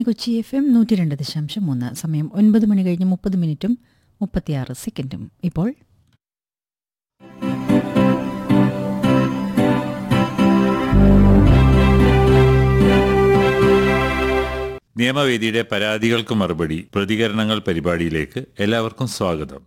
Kochi F M നൂറ്റി രണ്ട് ദശാംശം മൂന്ന് സമയം ഒൻപത് മണി കഴിഞ്ഞ് മുപ്പത് മിനിറ്റും മുപ്പത്തിയാറ് സെക്കൻഡും ഇപ്പോൾ നിയമവേദിയുടെ പരാതികൾക്ക് മറുപടി പ്രതികരണങ്ങൾ പരിപാടിയിലേക്ക് എല്ലാവർക്കും സ്വാഗതം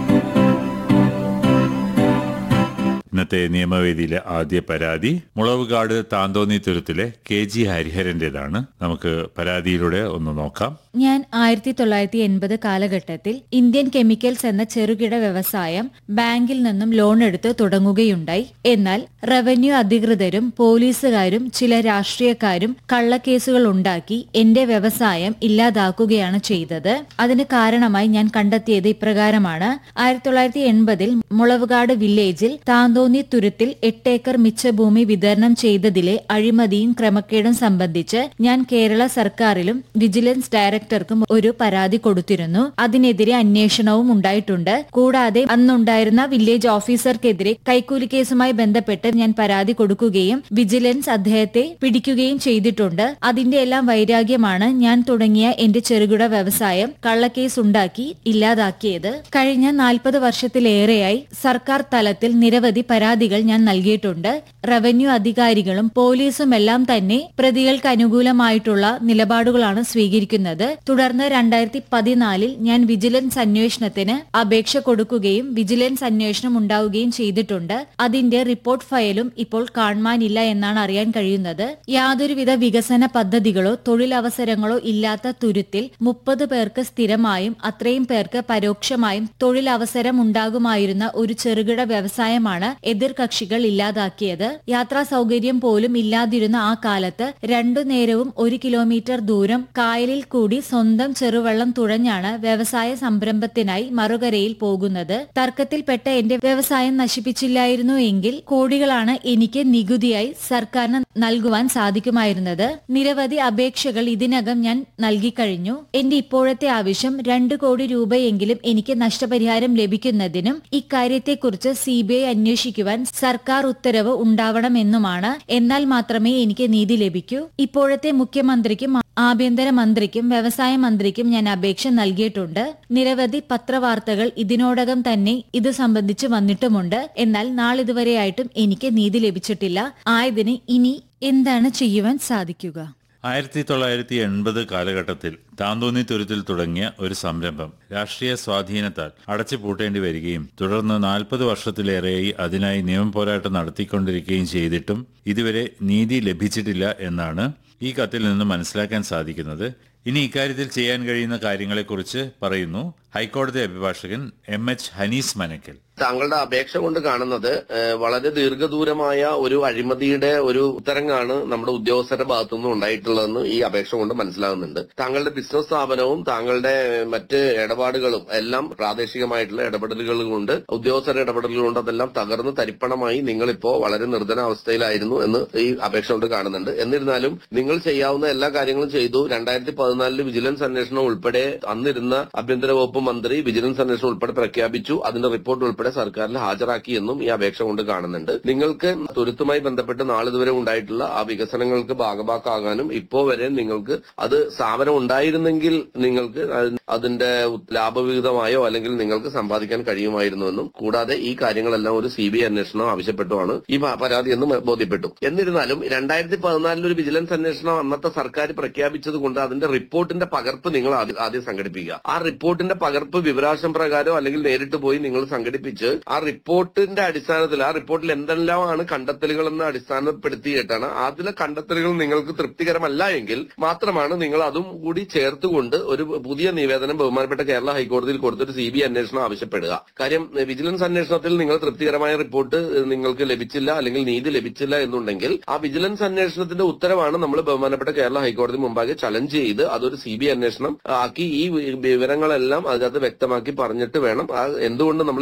ഇന്നത്തെ നിയമവേദിയിലെ ആദ്യ പരാതി മുളവുകാട് താന്തോന്നി തുരുത്തിലെ കെ ജി ഹരിഹരന്റേതാണ് നമുക്ക് പരാതിയിലൂടെ ഒന്ന് നോക്കാം ഞാൻ ആയിരത്തി തൊള്ളായിരത്തി എൺപത് കാലഘട്ടത്തിൽ ഇന്ത്യൻ കെമിക്കൽസ് എന്ന ചെറുകിട വ്യവസായം ബാങ്കിൽ നിന്നും ലോൺ എടുത്ത് തുടങ്ങുകയുണ്ടായി എന്നാൽ റവന്യൂ അധികൃതരും പോലീസുകാരും ചില രാഷ്ട്രീയക്കാരും കള്ളക്കേസുകൾ ഉണ്ടാക്കി എന്റെ വ്യവസായം ഇല്ലാതാക്കുകയാണ് ചെയ്തത് അതിന് കാരണമായി ഞാൻ കണ്ടെത്തിയത് ഇപ്രകാരമാണ് ആയിരത്തി തൊള്ളായിരത്തി എൺപതിൽ മുളവുകാട് വില്ലേജിൽ താന്തോന്നി തുരുത്തിൽ എട്ടേക്കർ മിച്ചഭൂമി വിതരണം ചെയ്തതിലെ അഴിമതിയും ക്രമക്കേടും സംബന്ധിച്ച് ഞാൻ കേരള സർക്കാരിലും വിജിലൻസ് ഡയറക്ടർക്കും ഒരു പരാതി കൊടുത്തിരുന്നു അതിനെതിരെ അന്വേഷണവും ഉണ്ടായിട്ടുണ്ട് കൂടാതെ അന്നുണ്ടായിരുന്ന വില്ലേജ് ഓഫീസർക്കെതിരെ കൈക്കൂലി കേസുമായി ബന്ധപ്പെട്ട് ഞാൻ പരാതി കൊടുക്കുകയും വിജിലൻസ് അദ്ദേഹത്തെ പിടിക്കുകയും ചെയ്തിട്ടുണ്ട് അതിന്റെ എല്ലാം വൈരാഗ്യമാണ് ഞാൻ തുടങ്ങിയ എന്റെ ചെറുകിട വ്യവസായം കള്ളക്കേസ് ഉണ്ടാക്കി ഇല്ലാതാക്കിയത് കഴിഞ്ഞ നാൽപ്പത് വർഷത്തിലേറെയായി സർക്കാർ തലത്തിൽ നിരവധി പരാതികൾ ഞാൻ നൽകിയിട്ടുണ്ട് റവന്യൂ അധികാരികളും പോലീസും എല്ലാം തന്നെ പ്രതികൾക്ക് അനുകൂലമായിട്ടുള്ള നിലപാടുകളാണ് സ്വീകരിക്കുന്നത് തുടർന്ന് രണ്ടായിരത്തി പതിനാലിൽ ഞാൻ വിജിലൻസ് അന്വേഷണത്തിന് അപേക്ഷ കൊടുക്കുകയും വിജിലൻസ് അന്വേഷണം ഉണ്ടാവുകയും ചെയ്തിട്ടുണ്ട് അതിന്റെ റിപ്പോർട്ട് ഫയലും ഇപ്പോൾ കാണുവാനില്ല എന്നാണ് അറിയാൻ കഴിയുന്നത് യാതൊരുവിധ വികസന പദ്ധതികളോ തൊഴിലവസരങ്ങളോ ഇല്ലാത്ത തുരുത്തിൽ മുപ്പത് പേർക്ക് സ്ഥിരമായും അത്രയും പേർക്ക് പരോക്ഷമായും തൊഴിലവസരം ഉണ്ടാകുമായിരുന്ന ഒരു ചെറുകിട വ്യവസായമാണ് എതിർകക്ഷികൾ ഇല്ലാതാക്കിയത് യാത്രാ സൗകര്യം പോലും ഇല്ലാതിരുന്ന ആ കാലത്ത് രണ്ടു നേരവും ഒരു കിലോമീറ്റർ ദൂരം കായലിൽ കൂടി സ്വന്തം ചെറുവള്ളം തുഴഞ്ഞാണ് വ്യവസായ സംരംഭത്തിനായി മറുകരയിൽ പോകുന്നത് തർക്കത്തിൽപ്പെട്ട എന്റെ വ്യവസായം നശിപ്പിച്ചില്ലായിരുന്നു എങ്കിൽ കോടികളാണ് എനിക്ക് നികുതിയായി സർക്കാരിന് നൽകുവാൻ സാധിക്കുമായിരുന്നത് നിരവധി അപേക്ഷകൾ ഇതിനകം ഞാൻ നൽകിക്കഴിഞ്ഞു എന്റെ ഇപ്പോഴത്തെ ആവശ്യം രണ്ടു കോടി രൂപയെങ്കിലും എനിക്ക് നഷ്ടപരിഹാരം ലഭിക്കുന്നതിനും ഇക്കാര്യത്തെക്കുറിച്ച് സി ബി ഐ അന്വേഷിക്കുവാൻ സർക്കാർ ഉത്തരവ് ഉണ്ടാവണമെന്നുമാണ് എന്നാൽ മാത്രമേ എനിക്ക് നീതി ലഭിക്കൂ ഇപ്പോഴത്തെ മുഖ്യമന്ത്രിക്കും ആഭ്യന്തര മന്ത്രിക്കും വ്യവസായ മന്ത്രിക്കും ഞാൻ അപേക്ഷ നൽകിയിട്ടുണ്ട് നിരവധി പത്രവാർത്തകൾ ഇതിനോടകം തന്നെ ഇത് സംബന്ധിച്ച് വന്നിട്ടുമുണ്ട് എന്നാൽ നാളിതുവരെയായിട്ടും എനിക്ക് നീതി ലഭിച്ചിട്ടില്ല ആയതിന് ഇനി എന്താണ് ചെയ്യുവാൻ സാധിക്കുക ആയിരത്തി തൊള്ളായിരത്തി എൺപത് കാലഘട്ടത്തിൽ താന്തോന്നി തുരുത്തിൽ തുടങ്ങിയ ഒരു സംരംഭം രാഷ്ട്രീയ സ്വാധീനത്താൽ അടച്ചു പൂട്ടേണ്ടി വരികയും തുടർന്ന് നാൽപ്പത് വർഷത്തിലേറെയായി അതിനായി നിയമപോരാട്ടം നടത്തിക്കൊണ്ടിരിക്കുകയും ചെയ്തിട്ടും ഇതുവരെ നീതി ലഭിച്ചിട്ടില്ല എന്നാണ് ഈ കത്തിൽ നിന്ന് മനസ്സിലാക്കാൻ സാധിക്കുന്നത് ഇനി ഇക്കാര്യത്തിൽ ചെയ്യാൻ കഴിയുന്ന കാര്യങ്ങളെക്കുറിച്ച് പറയുന്നു ഹൈക്കോടതി അഭിഭാഷകൻ എം എച്ച് ഹനീസ് മനക്കൽ താങ്കളുടെ അപേക്ഷ കൊണ്ട് കാണുന്നത് ഏഹ്, വളരെ ദീർഘദൂരമായ ഒരു അഴിമതിയുടെ ഒരു ഉത്തരങ്ങാണ് നമ്മുടെ ഉദ്യോഗസ്ഥരുടെ ഭാഗത്തുനിന്ന് ഉണ്ടായിട്ടുള്ളതെന്ന് ഈ അപേക്ഷ കൊണ്ട് മനസ്സിലാകുന്നുണ്ട് താങ്കളുടെ ബിസിനസ് സ്ഥാപനവും താങ്കളുടെ മറ്റ് ഇടപാടുകളും എല്ലാം പ്രാദേശികമായിട്ടുള്ള ഇടപെടലുകൾ കൊണ്ട് ഉദ്യോഗസ്ഥരുടെ ഇടപെടലുകൾ കൊണ്ട് അതെല്ലാം തകർന്ന് തരിപ്പണമായി നിങ്ങളിപ്പോ വളരെ നിർധന അവസ്ഥയിലായിരുന്നു എന്ന് ഈ അപേക്ഷ കൊണ്ട് കാണുന്നുണ്ട് എന്നിരുന്നാലും നിങ്ങൾ ചെയ്യാവുന്ന എല്ലാ കാര്യങ്ങളും ചെയ്തു രണ്ടായിരത്തി പതിനാലില് വിജിലൻസ് അന്വേഷണം ഉൾപ്പെടെ അന്നിരുന്ന ആഭ്യന്തര വകുപ്പ് മന്ത്രി വിജിലൻസ് അന്വേഷണം ഉൾപ്പെടെ പ്രഖ്യാപിച്ചു അതിന്റെ റിപ്പോർട്ട് ഉൾപ്പെടെ സർക്കാരിൽ ഹാജരാക്കി എന്നും ഈ അപേക്ഷ കൊണ്ട് കാണുന്നുണ്ട് നിങ്ങൾക്ക് തുരുത്തുമായി ബന്ധപ്പെട്ട് നാളിതുവരെ ഉണ്ടായിട്ടുള്ള ആ വികസനങ്ങൾക്ക് ഭാഗഭാക്കാകാനും ഇപ്പോ വരെ നിങ്ങൾക്ക് അത് സ്ഥാപനം ഉണ്ടായിരുന്നെങ്കിൽ നിങ്ങൾക്ക് അത് അതിന്റെ ലാഭവിഹിതമായോ അല്ലെങ്കിൽ നിങ്ങൾക്ക് സമ്പാദിക്കാൻ കഴിയുമായിരുന്നുവെന്നും കൂടാതെ ഈ കാര്യങ്ങളെല്ലാം ഒരു സി ബി ഐ അന്വേഷണം ആവശ്യപ്പെട്ടുമാണ് ഈ പ- പരാതി എന്ന് ബോധ്യപ്പെട്ടു എന്നിരുന്നാലും രണ്ടായിരത്തി പതിനാലിൽ ഒരു വിജിലൻസ് അന്വേഷണം അന്നത്തെ സർക്കാർ പ്രഖ്യാപിച്ചത് കൊണ്ട് അതിന്റെ റിപ്പോർട്ടിന്റെ പകർപ്പ് നിങ്ങൾ ആദ്യം ആദ്യം സംഘടിപ്പിക്കുക ആ റിപ്പോർട്ടിന്റെ പകർപ്പ് വിവരാശം പ്രകാരം അല്ലെങ്കിൽ നേരിട്ട് പോയി നിങ്ങൾ സംഘടിപ്പിച്ച് ആ റിപ്പോർട്ടിന്റെ അടിസ്ഥാനത്തിൽ ആ റിപ്പോർട്ടിൽ എന്തെല്ലാമാണ് കണ്ടെത്തലുകൾ എന്ന് അടിസ്ഥാനപ്പെടുത്തിയിട്ടാണ് അതിലെ കണ്ടെത്തലുകൾ നിങ്ങൾക്ക് തൃപ്തികരമല്ല എങ്കിൽ മാത്രമാണ് നിങ്ങൾ അതും കൂടി ചേർത്തുകൊണ്ട് ഒരു പുതിയ നിവേദനം ബഹുമാനപ്പെട്ട കേരള ഹൈക്കോടതിയിൽ കൊടുത്തൊരു സി ബി അന്വേഷണം ആവശ്യപ്പെടുക കാര്യം ഏഹ്, വിജിലൻസ് അന്വേഷണത്തിൽ നിങ്ങൾ തൃപ്തികരമായ റിപ്പോർട്ട് ഏഹ്, നിങ്ങൾക്ക് ലഭിച്ചില്ല അല്ലെങ്കിൽ നീതി ലഭിച്ചില്ല എന്നുണ്ടെങ്കിൽ ആ വിജിലൻസ് അന്വേഷണത്തിന്റെ ഉത്തരവാണ് നമ്മൾ ബഹുമാനപ്പെട്ട കേരള ഹൈക്കോടതി മുമ്പാകെ ചലഞ്ച് ചെയ്ത് അതൊരു സി ബി അന്വേഷണം ആക്കി ഈ വി- വിവരങ്ങളെല്ലാം അതിനകത്ത് വ്യക്തമാക്കി പറഞ്ഞിട്ട് വേണം ആ എന്തുകൊണ്ട് നമ്മൾ സി ബി ഐ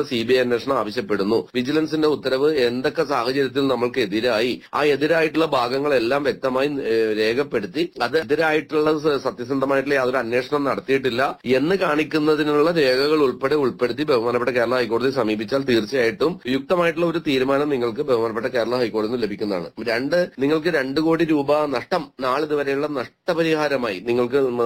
അന്വേഷണം ആവശ്യപ്പെടുന്നു വിജിലൻസിന്റെ ഉത്തരവ് എന്തൊക്കെ സാഹചര്യത്തിൽ നമ്മൾക്ക് എതിരായി ആ എതിരായിട്ടുള്ള ഭാഗങ്ങളെല്ലാം വ്യക്തമായി ഏഹ്, രേഖപ്പെടുത്തി അത് എതിരായിട്ടുള്ള സ- സത്യസന്ധമായിട്ടുള്ള യാതൊരു അന്വേഷണം നടത്തിയിട്ടില്ല എന്ന് കാണിക്കുന്നതിനുള്ള രേഖകൾ ഉൾപ്പെടെ ഉൾപ്പെടുത്തി ബഹുമാനപ്പെട്ട കേരള ഹൈക്കോടതി സമീപിച്ചാൽ തീർച്ചയായിട്ടും യുക്തമായിട്ടുള്ള ഒരു തീരുമാനം നിങ്ങൾക്ക് ബഹുമാനപ്പെട്ട കേരള ഹൈക്കോടതിയിൽ നിന്ന് ലഭിക്കുന്നതാണ് രണ്ട് നിങ്ങൾക്ക് രണ്ട് കോടി രൂപ നഷ്ടം നാളിതുവരെയുള്ള നഷ്ടപരിഹാരമായി നിങ്ങൾക്ക്